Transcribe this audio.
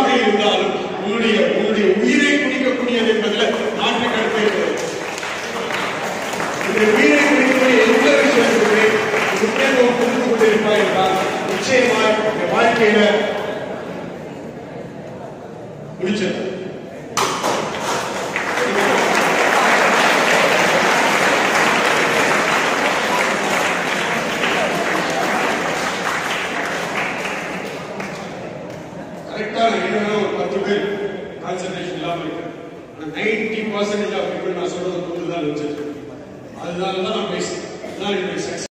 எதுவாக இருந்தாலும் உன்னுடைய உன்னுடைய உயிரை குடிக்கக்கூடியது என்பதில் மாற்று கருத்து இருக்கிறது உன்னுடைய உயிரை குடிக்கக்கூடிய எந்த விஷயத்துக்குமே முக்கியத்துவம் கொடுத்து கொண்டிருப்பாய் என்றால் நிச்சயமாய் இந்த வாழ்க்கையில முடிச்சது கரெக்டான என்னன்னா ஒரு பத்து பேர் கான்சன்ட்ரேஷன் இல்லாம இருக்கு ஆனா நைன்டி பர்சன்டேஜ் ஆஃப் பீப்புள் நான் சொல்றது புரிஞ்சுதான் வச்சிருக்கேன் அதனால தான் நான் பேசுறேன் அதுதான் என்னுடைய success.